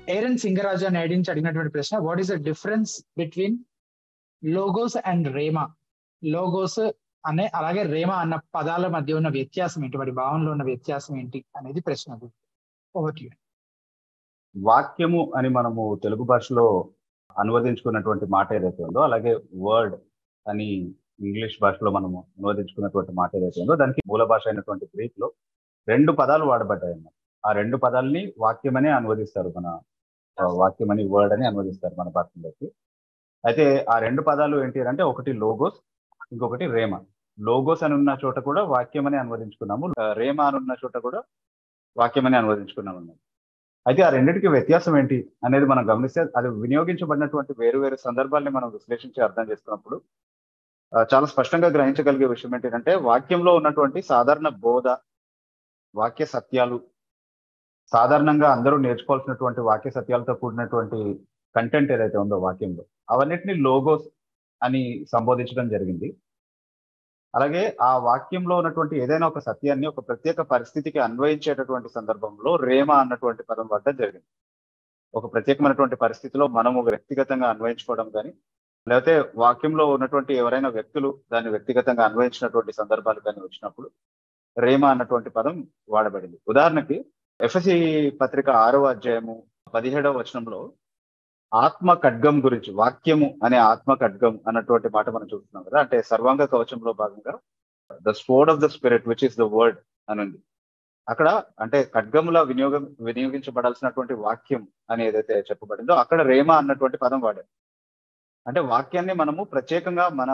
Aaron Singaraju అని ఐడించి అడిగినటువంటి ప్రశ్న what is the difference between logos and rhema logos అనే అలాగే రేమా అన్న పదాల మధ్య ఉన్న వ్యత్యాసం ఏంటి వాటి భావనలో ఉన్న వ్యత్యాసం ఏంటి అనేది ప్రశ్న అది ఓవర్ వాక్యము అని మనము తెలుగు భాషలో అనువదించుకున్నటువంటి మాట ఏదైతే ఉందో అలాగే వర్డ్ అని ఇంగ్లీష్ భాషలో మనము అనువదించుకున్నటువంటి మాట ఏదైతే ఉందో దానికి మూల భాష అయినటువంటి గ్రీక్ లో రెండు పదాలు వాడబడ్డాయి అన్నమాట ఆ రెండు పదాలని వాక్యమని అనువదిస్తారు మన ఆ, వాక్యమని వర్డ్ అని అనువదిస్తారు మన భాషలోకి అయితే ఆ రెండు పదాలు ఏంటి అంటే ఒకటి లోగోస్ ఇంకొకటి రేమ లోగోస్ అని ఉన్న చోట కూడా వాక్యం అని అనువదించుకున్నాము ఆ, రేమ అని ఉన్న చోట కూడా వాక్యం అని అనువదించుకున్నాము అన్నమాట అయితే ఆ రెండింటికి వ్యత్యాసం ఏంటి అనేది మనం గమనిస్తే అది వినియోగించబడినటువంటి వేరు వేరు సందర్భాల్ని మనం విశ్లేషించి అర్థం చేసుకున్నప్పుడు ఆ, చాలా స్పష్టంగా గ్రహించగలిగే విషయం ఏంటంటే వాక్యంలో ఉన్నటువంటి సాధారణ బోధ వాక్య సత్యాలు సాధారణంగా అందరూ నేర్చుకోవాల్సినటువంటి వాక్య సత్యాలతో కూడినటువంటి కంటెంట్ ఏదైతే ఉందో వాక్యంలో అవన్నిటిని లోగోస్ అని సంబోధించడం జరిగింది అలాగే ఆ వాక్యంలో ఉన్నటువంటి ఏదైనా ఒక సత్యాన్ని ఒక ప్రత్యేక పరిస్థితికి అన్వయించేటటువంటి సందర్భంలో రేమ అన్నటువంటి పదం పడడం జరిగింది ఒక ప్రత్యేకమైనటువంటి పరిస్థితిలో మనము వ్యక్తిగతంగా అన్వయించుకోవడం కానీ లేకపోతే వాక్యంలో ఉన్నటువంటి ఎవరైనా వ్యక్తులు దాన్ని వ్యక్తిగతంగా అన్వయించినటువంటి సందర్భాలు కానీ వచ్చినప్పుడు రేమ అన్నటువంటి పదం వాడబడింది ఉదాహరణకి ఎఫ్ఎసి పత్రిక ఆరో అధ్యాయము పదిహేడవ వచనంలో ఆత్మ ఖడ్గం గురించి వాక్యము అనే ఆత్మ ఖడ్గం అన్నటువంటి మాట మనం చూస్తున్నాం కదా అంటే సర్వాంగ కవచంలో భాగంగా the sword of the spirit which is the word అని ఉంది అక్కడ అంటే ఖడ్గముల వినియోగం వినియోగించబడాల్సినటువంటి వాక్యం అని ఏదైతే చెప్పబడిందో అక్కడ రేమ అన్నటువంటి పదం వాడారు అంటే వాక్యాన్ని మనము ప్రత్యేకంగా మన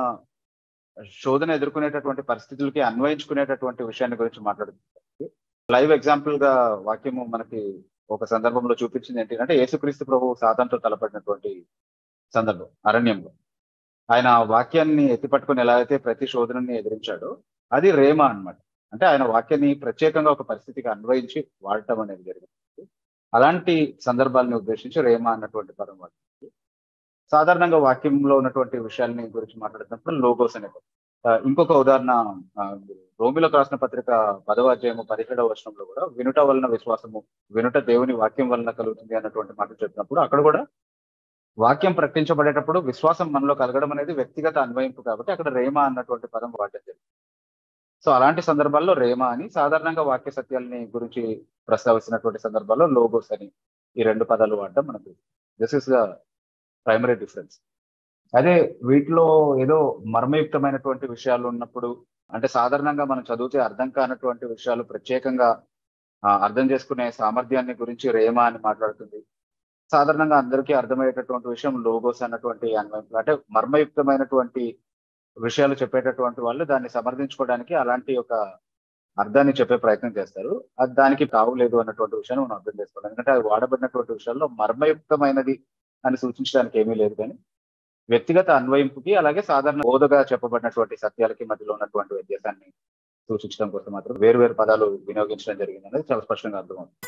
శోధన ఎదుర్కొనేటటువంటి పరిస్థితులకి అన్వయించుకునేటటువంటి విషయాన్ని గురించి మాట్లాడుతుంది లైవ్ ఎగ్జాంపుల్ గా వాక్యము మనకి ఒక సందర్భంలో చూపించింది ఏంటి అంటే యేసుక్రీస్తు ప్రభు సాతంతో తలపడినటువంటి సందర్భం అరణ్యంలో ఆయన వాక్యాన్ని ఎత్తిపట్టుకుని ఎలా అయితే ప్రతి శోధనని ఎదిరించాడో అది రేమ అన్నమాట అంటే ఆయన వాక్యాన్ని ప్రత్యేకంగా ఒక పరిస్థితికి అన్వయించి వాడటం అనేది జరిగింది అలాంటి సందర్భాలని ఉద్దేశించి రేమ అన్నటువంటి పదం వాడుతుంది సాధారణంగా వాక్యంలో ఉన్నటువంటి విషయాల్ని గురించి మాట్లాడుతున్నప్పుడు లోగోస్ అనే పదం. ఆ, ఇంకొక ఉదాహరణ ఆ, రోమిలకు రాసిన పత్రిక పదవ అధ్యాయము పదిహేడవ వచనంలో కూడా వినుట వలన విశ్వాసము వినుట దేవుని వాక్యం వలన కలుగుతుంది అన్నటువంటి మాట చెప్పినప్పుడు అక్కడ కూడా వాక్యం ప్రకటించబడేటప్పుడు విశ్వాసం మనలో కలగడం అనేది వ్యక్తిగత అన్వయింపు కాబట్టి అక్కడ రేమ అన్నటువంటి పదం వాడడం జరిగింది సో అలాంటి సందర్భాల్లో రేమ అని సాధారణంగా వాక్య సత్యాలని గురించి ప్రస్తావిస్తున్నటువంటి సందర్భాల్లో లోగోస్ అని ఈ రెండు పదాలు వాడడం మనకు this is the primary difference అదే వీటిలో ఏదో మర్మయుక్తమైనటువంటి విషయాలు ఉన్నప్పుడు అంటే సాధారణంగా మనం చదివితే అర్థం కానటువంటి విషయాలు ప్రత్యేకంగా ఆ, అర్థం చేసుకునే సామర్థ్యాన్ని గురించి రేమ అని మాట్లాడుతుంది సాధారణంగా అందరికీ అర్థమయ్యేటటువంటి విషయం లోగోస్ అన్నటువంటి అన్వయింపులు అంటే మర్మయుక్తమైనటువంటి విషయాలు చెప్పేటటువంటి వాళ్ళు దాన్ని సమర్థించుకోవడానికి అలాంటి ఒక అర్థాన్ని చెప్పే ప్రయత్నం చేస్తారు అది దానికి తావులేదు అన్నటువంటి విషయాన్ని మనం అర్థం చేసుకోవాలి ఎందుకంటే అది వాడబడినటువంటి విషయాల్లో మర్మయుక్తమైనది అని సూచించడానికి ఏమీ లేదు కానీ వ్యక్తిగత అన్వయింపుకి అలాగే సాధారణ బోధగా చెప్పబడినటువంటి సత్యాలకి మధ్యలో ఉన్నటువంటి వ్యత్యాసాన్ని సూచించడం కోసం మాత్రం వేరు వేరు పదాలు వినియోగించడం జరిగింది అనేది చాలా స్పష్టంగా అర్థమవుతుంది